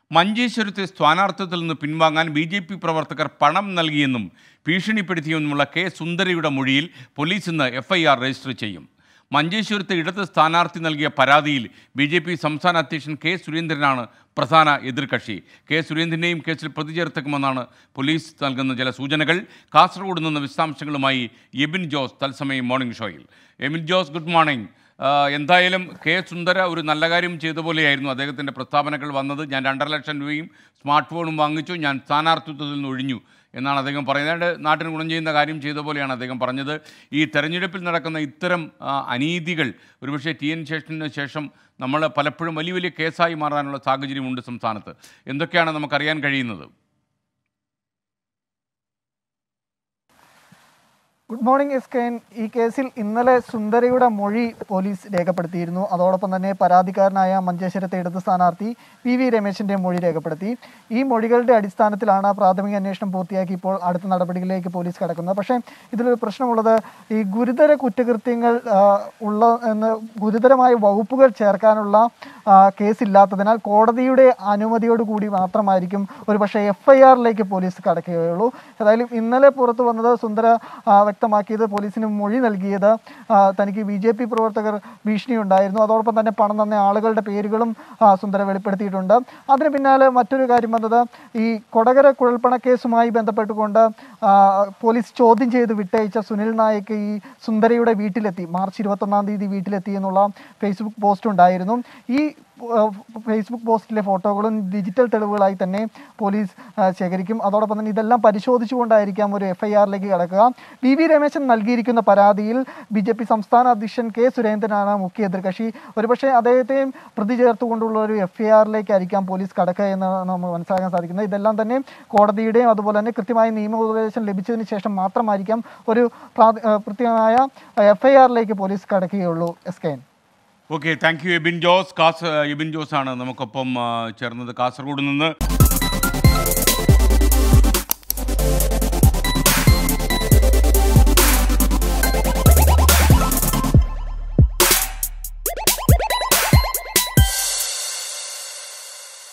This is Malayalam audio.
മഞ്ചേശ്വരത്തെ സ്ഥാനാർത്ഥിത്വത്തിൽ നിന്ന് പിൻവാങ്ങാൻ ബി ജെ പി പ്രവർത്തകർ പണം നൽകിയെന്നും ഭീഷണിപ്പെടുത്തിയെന്നുമുള്ള കെ സുന്ദരയുടെ മൊഴിയിൽ പോലീസ് ഇന്ന് എഫ്ഐആർ രജിസ്റ്റർ ചെയ്യും മഞ്ചേശ്വരത്തെ ഇടത് സ്ഥാനാർത്ഥി നൽകിയ പരാതിയിൽ ബി ജെ പി സംസ്ഥാന അധ്യക്ഷൻ കെ സുരേന്ദ്രനാണ് പ്രധാന എതിർകക്ഷി കെ സുരേന്ദ്രനെയും കേസിൽ പ്രതി ചേർത്തേക്കുമെന്നാണ് പോലീസ് നൽകുന്ന ചില സൂചനകൾ കാസർഗോഡ് നിന്ന് വിശദാംശങ്ങളുമായി എബിൻ ജോസ് തത്സമയം മോർണിംഗ് ഷോയിൽ എബിൻ ജോസ് ഗുഡ് മോർണിംഗ് ആ, എന്തായാലും കെ സുന്ദര ഒരു നല്ല കാര്യം ചെയ്ത പോലെയായിരുന്നു അദ്ദേഹത്തിൻ്റെ പ്രസ്താവനകൾ വന്നത് ഞാൻ രണ്ടര ലക്ഷം രൂപയും സ്മാർട്ട് ഫോണും വാങ്ങിച്ചു ഞാൻ സ്ഥാനാർത്ഥിത്വത്തിൽ നിന്ന് ഒഴിഞ്ഞു എന്നാണ് അദ്ദേഹം പറയുന്നത് നാട്ടിന് ഗുണം ചെയ്യുന്ന കാര്യം ചെയ്ത പോലെയാണ് അദ്ദേഹം പറഞ്ഞത് ഈ തെരഞ്ഞെടുപ്പിൽ നടക്കുന്ന ഇത്തരം ആ, അനീതികൾ ഒരുപക്ഷെ ടി എൻ ശേഷന് ശേഷം നമ്മൾ പലപ്പോഴും വലിയ വലിയ കേസായി മാറാനുള്ള സാഹചര്യമുണ്ട് സംസ്ഥാനത്ത് എന്തൊക്കെയാണ് നമുക്കറിയാൻ കഴിയുന്നത് good morning S K N. ഈ കേസിൽ ഇന്നലെ സുന്ദരയുടെ മൊഴി പോലീസ് രേഖപ്പെടുത്തിയിരുന്നു അതോടൊപ്പം തന്നെ പരാതിക്കാരനായ മഞ്ചേശ്വരത്തെ ഇടത് സ്ഥാനാർത്ഥി പി വി രമേശിന്റെ മൊഴി രേഖപ്പെടുത്തി ഈ മൊഴികളുടെ അടിസ്ഥാനത്തിലാണ് പ്രാഥമിക അന്വേഷണം പൂർത്തിയാക്കി ഇപ്പോൾ അടുത്ത നടപടികളിലേക്ക് പോലീസ് കടക്കുന്നത് പക്ഷേ ഇതിലൊരു പ്രശ്നമുള്ളത് ഈ ഗുരുതര കുറ്റകൃത്യങ്ങൾ ആ, ഉള്ള എന്ന് ഗുരുതരമായ വകുപ്പുകൾ ചേർക്കാനുള്ള ആ, കേസില്ലാത്തതിനാൽ കോടതിയുടെ അനുമതിയോടുകൂടി മാത്രമായിരിക്കും ഒരു പക്ഷേ എഫ് ഐ ആറിലേക്ക് പോലീസ് കടക്കുകയുള്ളൂ ഏതായാലും ഇന്നലെ പുറത്തു വന്നത് സുന്ദര ആ, വ്യക്തമാക്കിയത് പോലീസിന് മൊഴി നൽകിയത് ആ, തനിക്ക് ബി ജെ പി പ്രവർത്തകർ ഭീഷണി ഉണ്ടായിരുന്നു അതോടൊപ്പം തന്നെ പണം തന്ന ആളുകളുടെ പേരുകളും ആ, സുന്ദര വെളിപ്പെടുത്തിയിട്ടുണ്ട് അതിന് പിന്നാലെ മറ്റൊരു കാര്യം വന്നത് ഈ കൊടകര കുഴൽപ്പണ കേസുമായി ബന്ധപ്പെട്ടുകൊണ്ട് ആ, പോലീസ് ചോദ്യം ചെയ്ത് വിട്ടയച്ച സുനിൽ നായക്ക് ഈ സുന്ദരയുടെ വീട്ടിലെത്തി മാർച്ച് ഇരുപത്തൊന്നാം തീയതി വീട്ടിലെത്തി എന്നുള്ള ഫേസ്ബുക്ക് പോസ്റ്റ് ഉണ്ടായിരുന്നു ഈ ആ, ഫേസ്ബുക്ക് പോസ്റ്റിലെ ഫോട്ടോകളും ഡിജിറ്റൽ തെളിവുകളായി തന്നെ പോലീസ് ആ, ശേഖരിക്കും അതോടൊപ്പം തന്നെ ഇതെല്ലാം പരിശോധിച്ചുകൊണ്ടായിരിക്കാം ഒരു എഫ് ഐ ആറിലേക്ക് കടക്കുക വി വി രമേശൻ നൽകിയിരിക്കുന്ന പരാതിയിൽ ബി ജെ പി സംസ്ഥാന അധ്യക്ഷൻ കെ സുരേന്ദ്രനാണ് മുഖ്യ എതിർകക്ഷി ഒരുപക്ഷെ അദ്ദേഹത്തെയും പ്രതി ചേർത്തുകൊണ്ടുള്ള ഒരു എഫ് ഐ ആറിലേക്കായിരിക്കാം പോലീസ് കടക്കുക എന്നാണ് നമ്മൾ മനസ്സിലാക്കാൻ സാധിക്കുന്നത് ഇതെല്ലാം തന്നെ കോടതിയുടെയും അതുപോലെ തന്നെ കൃത്യമായ നിയമോപദേശം ലഭിച്ചതിന് ശേഷം മാത്രമായിരിക്കാം ഒരു പ്രാഥ- ആ, കൃത്യമായ എഫ് ഐ ആറിലേക്ക് പോലീസ് കടക്കുകയുള്ളൂ S K N okay thank you Abin Jose കാസ് എബിൻ ജോസ് ആണ് നമുക്കൊപ്പം ആ, ചേർന്നത് കാസർഗോഡ് നിന്ന്